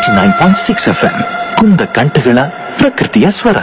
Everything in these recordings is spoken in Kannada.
Eighty nine point six F M ಕುಂದ ಕಂಠಗಳ ಪ್ರಕೃತಿಯ ಸ್ವರ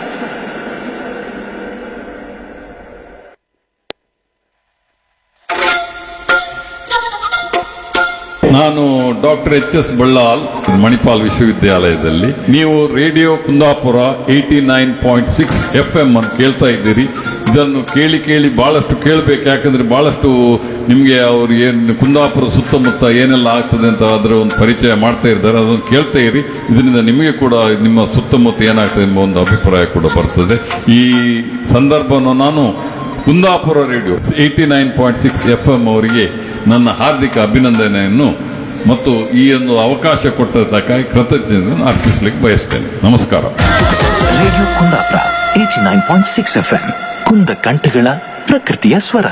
ನಾನು doctor H S Ballal Manipal ವಿಶ್ವವಿದ್ಯಾಲಯದಲ್ಲಿ ನೀವು radio Kundapura eighty nine point six F M ಅನ್ನು ಕೇಳ್ತಾ ಇದ್ದೀರಿ ಇದನ್ನು ಕೇಳಿ ಕೇಳಿ ಬಹಳಷ್ಟು ಕೇಳಬೇಕು ಯಾಕಂದ್ರೆ ಬಹಳಷ್ಟು ನಿಮಗೆ ಅವರು ಏನು ಕುಂದಾಪುರ ಸುತ್ತಮುತ್ತ ಏನೆಲ್ಲ ಆಗ್ತದೆ ಅಂತ ಅದರ ಒಂದು ಪರಿಚಯ ಮಾಡ್ತಾ ಇದ್ದಾರೆ ಅದನ್ನು ಕೇಳ್ತಾ ಇರಿ ಇದರಿಂದ ನಿಮಗೆ ಕೂಡ ನಿಮ್ಮ ಸುತ್ತಮುತ್ತ ಏನಾಗ್ತದೆ ಎಂಬ ಒಂದು ಅಭಿಪ್ರಾಯ ಕೂಡ ಬರ್ತದೆ ಈ ಸಂದರ್ಭವನ್ನು ನಾನು Kundapura radio eighty nine point six F M ಅವರಿಗೆ ನನ್ನ ಹಾರ್ದಿಕ ಅಭಿನಂದನೆಯನ್ನು ಮತ್ತು ಈ ಒಂದು ಅವಕಾಶ ಕೊಟ್ಟದ್ದಕ್ಕಾಗಿ ಕೃತಜ್ಞತೆಯನ್ನು ಅರ್ಪಿಸಲಿಕ್ಕೆ ಬಯಸ್ತೇನೆ ನಮಸ್ಕಾರ radio Kundapura eighty nine point six F M ಕುಂದ ಕಂಠಗಳ ಪ್ರಕೃತಿಯ ಸ್ವರ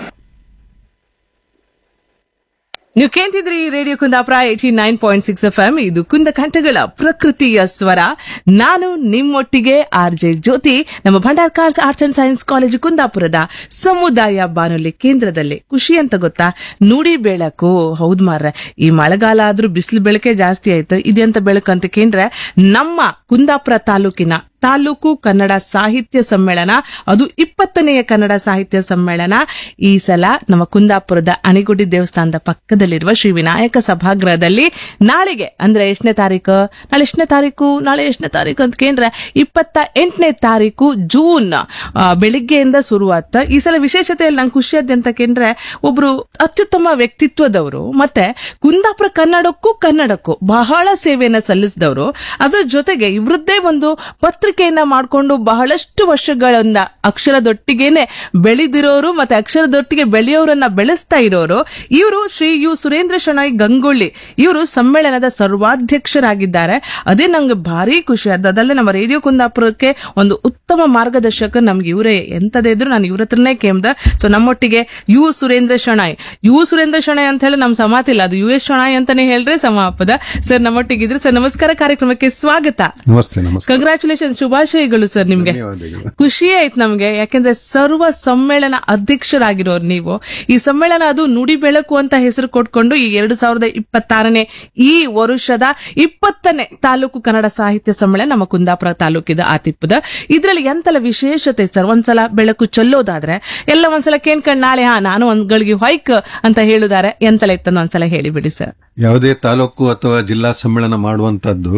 ನೀವು ಕೇಳ್ತಿದ್ರಿ radio Kundapura eighty nine point six F M ಇದು ಕುಂದ ಕಂಠಗಳ ಪ್ರಕೃತಿಯ ಸ್ವರ ನಾನು ನಿಮ್ಮೊಟ್ಟಿಗೆ ಆರ್ ಜೆ ಜ್ಯೋತಿ ನಮ್ಮ Bhandarkars arts and science college ಕುಂದಾಪುರದ ಸಮುದಾಯ ಬಾನುಲಿ ಕೇಂದ್ರದಲ್ಲಿ ಖುಷಿ ಅಂತ ಗೊತ್ತಾ ನುಡಿ ಬೆಳಕು ಹೌದ್ ಮಾರ್ರೆ ಈ ಮಳೆಗಾಲ ಆದ್ರೂ ಬಿಸಿಲು ಬೆಳಕೆ ಜಾಸ್ತಿ ಆಯ್ತು ಇದೆಂತ ಬೆಳಕು ಅಂತ ಕೇಂದ್ರೆ ನಮ್ಮ ಕುಂದಾಪುರ ತಾಲೂಕಿನ ತಾಲೂಕು ಕನ್ನಡ ಸಾಹಿತ್ಯ ಸಮ್ಮೇಳನ ಅದು ಇಪ್ಪತ್ತನೆಯ ಕನ್ನಡ ಸಾಹಿತ್ಯ ಸಮ್ಮೇಳನ ಈ ಸಲ ನಮ್ಮ ಕುಂದಾಪುರದ ಅಣಿಗುಡಿ ದೇವಸ್ಥಾನದ ಪಕ್ಕದಲ್ಲಿರುವ ಶ್ರೀ ವಿನಾಯಕ ಸಭಾಗೃಹದಲ್ಲಿ ನಾಳೆಗೆ ಅಂದ್ರೆ ಎಷ್ಟನೇ ತಾರೀಕು ನಾಳೆ ಎಷ್ಟನೇ ತಾರೀಕು ನಾಳೆ ಎಷ್ಟನೇ ತಾರೀಕು ಅಂತ ಕೇಂದ್ರೆ ಇಪ್ಪತ್ತ ಎಂಟನೇ ತಾರೀಕು ಜೂನ್ ಆ, ಬೆಳಿಗ್ಗೆಯಿಂದ ಶುರುವಾತ ಈ ಸಲ ವಿಶೇಷತೆಯಲ್ಲಿ ನಂಗೆ ಖುಷಿಯಾದ ಅಂತ ಕೇಂದ್ರೆ ಒಬ್ರು ಅತ್ಯುತ್ತಮ ವ್ಯಕ್ತಿತ್ವದವರು ಮತ್ತೆ ಕುಂದಾಪುರ ಕನ್ನಡಕ್ಕೂ ಕನ್ನಡಕ್ಕೂ ಬಹಳ ಸೇವೆಯನ್ನ ಸಲ್ಲಿಸಿದವರು ಅದ್ರ ಜೊತೆಗೆ ಇವರದ್ದೇ ಒಂದು ಪತ್ರಿಕೆಯನ್ನ ಮಾಡಿಕೊಂಡು ಬಹಳಷ್ಟು ವರ್ಷಗಳಿಂದ ಅಕ್ಷರದೊಟ್ಟಿಗೆನೆ ಬೆಳೆದಿರೋರು ಮತ್ತೆ ಅಕ್ಷರದೊಟ್ಟಿಗೆ ಬೆಳೆಯೋರನ್ನ ಬೆಳೆಸ್ತಾ ಇರೋರು ಇವರು ಶ್ರೀ ಯು ಸುರೇಂದ್ರ ಶೆಣೈ ಗಂಗೊಳ್ಳಿ ಇವರು ಸಮ್ಮೇಳನದ ಸರ್ವಾಧ್ಯಕ್ಷರಾಗಿದ್ದಾರೆ ಅದೇ ನಂಗೆ ಭಾರಿ ಖುಷಿ ಆದ ಅದಲ್ಲದೆ ನಮ್ಮ ರೇಡಿಯೋ ಕುಂದಾಪುರಕ್ಕೆ ಒಂದು ಉತ್ತಮ ಮಾರ್ಗದರ್ಶಕ ನಮ್ಗೆ ಇವರೇ ಎಂತದೇ ಇದ್ರು ನಾನು ಇವ್ರ ಹತ್ರನೇ ಕೇಮ್ದ ಸೊ ನಮ್ಮೊಟ್ಟಿಗೆ ಯು ಸುರೇಂದ್ರ ಶೆಣೈ ಯು ಸುರೇಂದ್ರ ಶೆಣೈ ಅಂತ ಹೇಳಿ ನಮ್ ಸಮಾತಿಲ್ಲ ಅದು ಯು ಎಸ್ ಶೆಣೈ ಅಂತಾನೆ ಹೇಳ್ರೆ ಸಮಾಪದ ಸರ್ ನಮ್ಮೊಟ್ಟಿಗಿದ್ರೆ ಸರ್ ನಮಸ್ಕಾರ ಕಾರ್ಯಕ್ರಮಕ್ಕೆ ಸ್ವಾಗತ ನಮಸ್ತೆ ನಮಸ್ತೆ ಕಂಗ್ರಾಚುಲೇಷನ್ ಶುಭಾಶಯಗಳು ಸರ್ ನಿಮ್ಗೆ ಧನ್ಯವಾದಗಳು. ಖುಷಿ ಆಯ್ತು ನಮ್ಗೆ ಯಾಕೆಂದ್ರೆ ಸರ್ವ ಸಮ್ಮೇಳನ ಅಧ್ಯಕ್ಷರಾಗಿರೋರು ನೀವು ಈ ಸಮ್ಮೇಳನ ಅದು ನುಡಿ ಬೆಳಕು ಅಂತ ಹೆಸರು ಕೊಟ್ಕೊಂಡು ಈ ಎರಡು ಸಾವಿರದ ಇಪ್ಪತ್ತಾರನೇ ಈ ವರುಷದ ಇಪ್ಪತ್ತನೇ ತಾಲೂಕು ಕನ್ನಡ ಸಾಹಿತ್ಯ ಸಮ್ಮೇಳನ ನಮ್ಮ ಕುಂದಾಪುರ ತಾಲೂಕಿದ ಆತಿಪ್ಪದ ಇದ್ರಲ್ಲಿ ಎಂತೆಲ್ಲ ವಿಶೇಷತೆ ಸರ್ ಒಂದ್ಸಲ ಬೆಳಕು ಚೆಲ್ಲೋದಾದ್ರೆ ಎಲ್ಲ ಒಂದ್ಸಲ ಕೇಳ್ಕೊಂಡ್ ನಾಳೆ ಹಾ ನಾನು ಒಂದ್ ಗಳಿಗೆ ಹೊಯ್ಕ್ ಅಂತ ಹೇಳುದಾರೆ ಎಂತೆಲ್ಲ ಇತ್ತನ್ನು ಒಂದ್ಸಲ ಹೇಳಿಬಿಡಿ ಸರ್ ಯಾವುದೇ ತಾಲೂಕು ಅಥವಾ ಜಿಲ್ಲಾ ಸಮ್ಮೇಳನ ಮಾಡುವಂತದ್ದು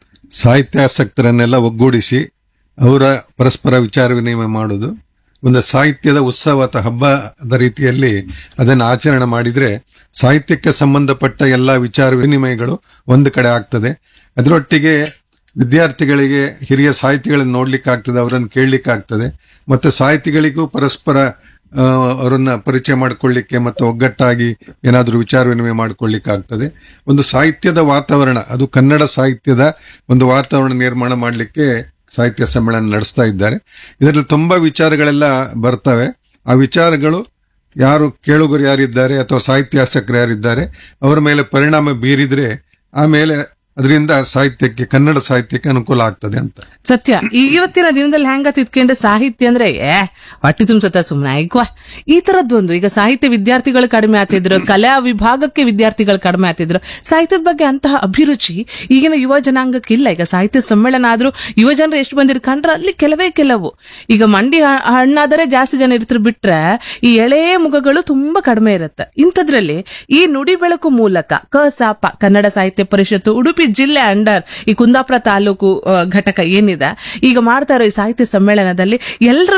ಸಾಹಿತ್ಯಾಸಕ್ತರನ್ನೆಲ್ಲ ಒಗ್ಗೂಡಿಸಿ ಅವರ ಪರಸ್ಪರ ವಿಚಾರ ವಿನಿಮಯ ಮಾಡುವುದು ಒಂದು ಸಾಹಿತ್ಯದ ಉತ್ಸವ ಅಥವಾ ಹಬ್ಬದ ರೀತಿಯಲ್ಲಿ ಅದನ್ನು ಆಚರಣೆ ಮಾಡಿದ್ರೆ ಸಾಹಿತ್ಯಕ್ಕೆ ಸಂಬಂಧಪಟ್ಟ ಎಲ್ಲ ವಿಚಾರ ವಿನಿಮಯಗಳು ಒಂದು ಕಡೆ ಆಗ್ತದೆ ಅದರೊಟ್ಟಿಗೆ ವಿದ್ಯಾರ್ಥಿಗಳಿಗೆ ಹಿರಿಯ ಸಾಹಿತಿಗಳನ್ನು ನೋಡ್ಲಿಕ್ಕೆ ಆಗ್ತದೆ ಅವರನ್ನು ಕೇಳಲಿಕ್ಕೆ ಆಗ್ತದೆ ಮತ್ತು ಸಾಹಿತಿಗಳಿಗೂ ಪರಸ್ಪರ ಆ, ಅವರನ್ನ ಪರಿಚಯ ಮಾಡಿಕೊಳ್ಳಿಕ್ಕೆ ಮತ್ತು ಒಗ್ಗಟ್ಟಾಗಿ ಏನಾದರೂ ವಿಚಾರ ವಿನಿಮಯ ಮಾಡಿಕೊಳ್ಳಿಕ್ಕೆ ಆಗ್ತದೆ ಒಂದು ಸಾಹಿತ್ಯದ ವಾತಾವರಣ ಅದು ಕನ್ನಡ ಸಾಹಿತ್ಯದ ಒಂದು ವಾತಾವರಣ ನಿರ್ಮಾಣ ಮಾಡಲಿಕ್ಕೆ ಸಾಹಿತ್ಯ ಸಮ್ಮೇಳನ ನಡೆಸ್ತಾ ಇದ್ದಾರೆ ಇದರಲ್ಲಿ ತುಂಬಾ ವಿಚಾರಗಳೆಲ್ಲ ಬರ್ತವೆ ಆ ವಿಚಾರಗಳು ಯಾರು ಕೇಳುಗರು ಯಾರಿದ್ದಾರೆ ಅಥವಾ ಸಾಹಿತ್ಯಾಸಕ್ತರು ಯಾರಿದ್ದಾರೆ ಅವರ ಮೇಲೆ ಪರಿಣಾಮ ಬೀರಿದ್ರೆ ಆಮೇಲೆ ಅದರಿಂದ ಸಾಹಿತ್ಯಕ್ಕೆ ಕನ್ನಡ ಸಾಹಿತ್ಯಕ್ಕೆ ಅನುಕೂಲ ಆಗ್ತದೆ ಅಂತ ಸತ್ಯ ಈ ಇವತ್ತಿನ ದಿನದಲ್ಲಿ ಹೆಂಗ ತಿದ್ಕೊಂಡ್ರೆ ಸಾಹಿತ್ಯ ಅಂದ್ರೆ ಏ ಹೊಟ್ಟಿ ತುಂಬಸತ್ತ ಸುಮ್ನೆ ಆಯ್ಕ್ವಾ ಈ ತರದ್ದೊಂದು ಈಗ ಸಾಹಿತ್ಯ ವಿದ್ಯಾರ್ಥಿಗಳು ಕಡಿಮೆ ಆಗ್ತಿದ್ರು ಕಲಾ ವಿಭಾಗಕ್ಕೆ ವಿದ್ಯಾರ್ಥಿಗಳು ಕಡಿಮೆ ಆಗ್ತಿದ್ರು ಸಾಹಿತ್ಯದ ಬಗ್ಗೆ ಅಂತಹ ಅಭಿರುಚಿ ಈಗಿನ ಯುವ ಜನಾಂಗಕ್ಕೆ ಇಲ್ಲ ಈಗ ಸಾಹಿತ್ಯ ಸಮ್ಮೇಳನ ಆದ್ರೂ ಯುವ ಜನರು ಎಷ್ಟು ಬಂದಿರ್ ಕಂಡ್ರೆ ಅಲ್ಲಿ ಕೆಲವೇ ಕೆಲವು ಈಗ ಮಂಡಿ ಹ- ಹಣ್ಣಾದರೆ ಜಾಸ್ತಿ ಜನ ಇರ್ತಾರೆ ಬಿಟ್ರೆ ಈ ಎಳೆ ಮುಖಗಳು ತುಂಬಾ ಕಡಿಮೆ ಇರುತ್ತೆ ಇಂಥದ್ರಲ್ಲಿ ಈ ನುಡಿ ಬೆಳಕು ಮೂಲಕ ಕಸಾಪ ಕನ್ನಡ ಸಾಹಿತ್ಯ ಪರಿಷತ್ತು ಉಡುಪಿ ಜಿಲ್ಲೆ ಅಂಡರ್ ಈ ಕುಂದಾಪುರ ತಾಲೂಕು ಆ, ಘಟಕ ಏನಿದೆ ಈಗ ಮಾಡ್ತಾ ಇರೋ ಈ ಸಾಹಿತ್ಯ ಸಮ್ಮೇಳನದಲ್ಲಿ ಎಲ್ಲರ